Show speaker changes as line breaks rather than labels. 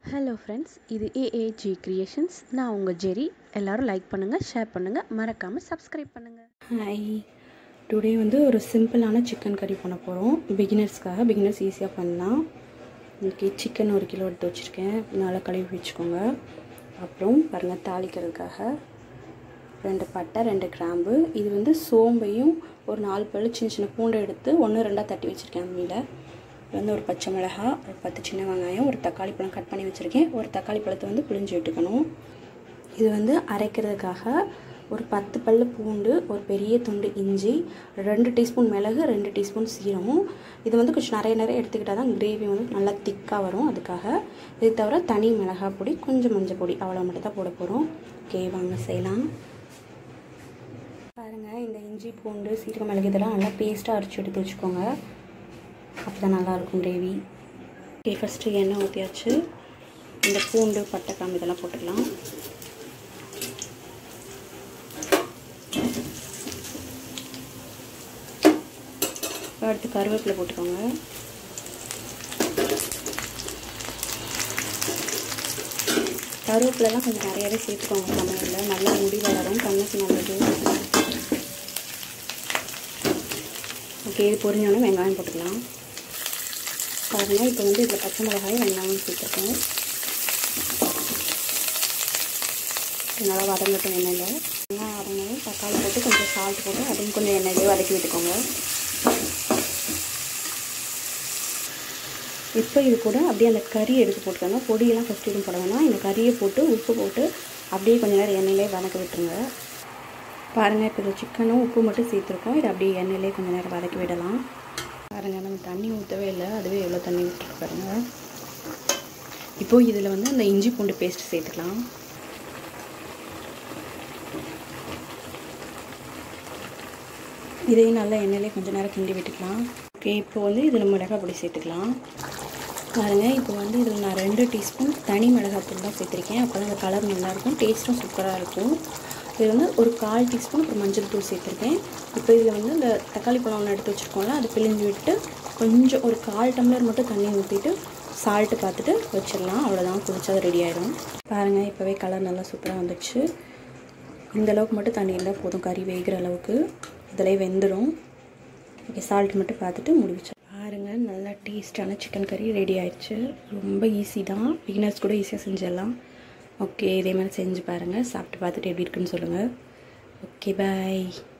hello friends இது AAG creations நான் உங்கள் ஜெரி எல்லாரும் லைக் பண்ணுங்கள் ஷேர் பண்ணுங்கள் மறக்காமல் சப்ஸ்கிரைப் பண்ணுங்கள்
ஹாய் டுடே வந்து ஒரு சிம்பிளான சிக்கன் கறி பண்ண போகிறோம் பிகினர்ஸ்க்காக பிகினர்ஸ் ஈஸியாக பண்ணலாம் இன்றைக்கி சிக்கன் ஒரு கிலோ எடுத்து வச்சுருக்கேன் நல்லா கழுவி வச்சுக்கோங்க அப்புறம் பாருங்கள் தாளிக்கிறதுக்காக ரெண்டு பட்டை ரெண்டு கிராம்பு இது வந்து சோம்பையும் ஒரு நாலு பல்லு சின்ன சின்ன பூண்டை எடுத்து ஒன்று ரெண்டாக தட்டி வச்சுருக்கேன் அம்மியில் இது வந்து ஒரு பச்சை மிளகாய் ஒரு பத்து சின்ன வெங்காயம் ஒரு தக்காளி பழம் கட் பண்ணி வச்சுருக்கேன் ஒரு தக்காளி பழத்தை வந்து புளிஞ்சு விட்டுக்கணும் இது வந்து அரைக்கிறதுக்காக ஒரு பத்து பல்லு பூண்டு ஒரு பெரிய துண்டு இஞ்சி ரெண்டு டீஸ்பூன் மிளகு ரெண்டு டீஸ்பூன் சீரகம் இது வந்து கொஞ்சம் நிறைய நிறைய எடுத்துக்கிட்டால் தான் கிரேவி வந்து நல்லா திக்காக வரும் அதுக்காக இது தவிர தனி மிளகாய் பொடி கொஞ்சம் மஞ்சள் பொடி அவ்வளோ மட்டும் தான் போட போகிறோம் ஓகே வாங்க செய்யலாம் பாருங்கள் இந்த இஞ்சி பூண்டு சீரகம் மிளகு இதெல்லாம் நல்லா பேஸ்ட்டாக அரைச்சி எடுத்து வச்சுக்கோங்க அப்போ தான் நல்லாயிருக்கும் கிரேவி ஓகே ஃபஸ்ட்டு எண்ணெய் ஊற்றியாச்சு இந்த பூண்டு பட்டை கிராம்பு இதெல்லாம் போட்டுக்கலாம் அடுத்து கருவேப்பிலை போட்டுக்கோங்க கருவேப்பிலலாம் கொஞ்சம் நிறையவே சேர்த்துக்கோங்க சமையலில் நல்லா முடி வளரும் கண்ணுக்கு நல்லது ஓகே இது பொரிஞ்சோடனே வெங்காயம் போட்டுக்கலாம் பாருங்கள் இப்போ வந்து இதில் பச்சை மிளகாயும் வெங்காயம் சேர்த்துருக்கேன் நல்லா வதங்கட்டும் எண்ணெயில் வெங்காயம் வதங்கவும் தக்காளி போட்டு கொஞ்சம் சால்ட் போட்டு அதுவும் கொஞ்சம் எண்ணெயிலே வதக்கி விட்டுக்கோங்க இப்போ இது கூட அப்படியே அந்த கறி எடுத்து போட்டுக்கோங்க பொடியெல்லாம் ஃபஸ்ட்டு எதுவும் போட வேணாம் இந்த கறியை போட்டு உப்பு போட்டு அப்படியே கொஞ்சம் நேரம் எண்ணெயிலே வதக்க விட்டுருங்க பாருங்கள் இப்போ இதில் சிக்கனும் உப்பு மட்டும் சேர்த்துருக்கோம் இதை அப்படியே எண்ணெயிலே கொஞ்சம் நேரம் வதக்கி விடலாம் பாருங்கள் நம்ம தண்ணி ஊற்றவே இல்லை அதுவே எவ்வளோ தண்ணி விட்டுருக்கு பாருங்கள் இப்போது இதில் வந்து அந்த இஞ்சி பூண்டு பேஸ்ட் சேர்த்துக்கலாம் இதையும் நல்லா எண்ணெயிலே கொஞ்சம் நேரம் கிண்டி விட்டுக்கலாம் ஓகே இப்போ வந்து இதில் மிளகாய் பொடி சேர்த்துக்கலாம் பாருங்கள் இப்போ வந்து இதில் நான் ரெண்டு டீஸ்பூன் தனி மிளகாய் பொடி தான் சேர்த்துருக்கேன் அப்போ தான் அந்த கலர் நல்லாயிருக்கும் டேஸ்ட்டும் சூப்பராக இருக்கும் இது வந்து ஒரு கால் டீஸ்பூன் அப்புறம் மஞ்சள் தூள் சேர்த்துருக்கேன் இப்போ இதில் வந்து இந்த தக்காளி பழம் ஒன்று எடுத்து வச்சுருக்கோம்ல அதை பிழிஞ்சு விட்டு கொஞ்சம் ஒரு கால் டம்ளர் மட்டும் தண்ணி ஊற்றிட்டு சால்ட்டு பார்த்துட்டு வச்சிடலாம் அவ்வளோதான் குடிச்சா ரெடி ஆகிடும் பாருங்கள் இப்போவே கலர் நல்லா சூப்பராக வந்துடுச்சு இந்த அளவுக்கு மட்டும் தண்ணி இருந்தால் போதும் கறி வேகிற அளவுக்கு இதில் வெந்துடும் ஓகே சால்ட் மட்டும் பார்த்துட்டு முடிச்சு பாருங்கள் நல்லா டேஸ்டான சிக்கன் கறி ரெடி ஆயிடுச்சு ரொம்ப ஈஸி தான் பிகினர்ஸ் கூட ஈஸியாக செஞ்சிடலாம் ஓகே இதே மாதிரி செஞ்சு பாருங்கள் சாப்பிட்டு பார்த்துட்டு எப்படி இருக்குன்னு சொல்லுங்கள் ஓகே பாய்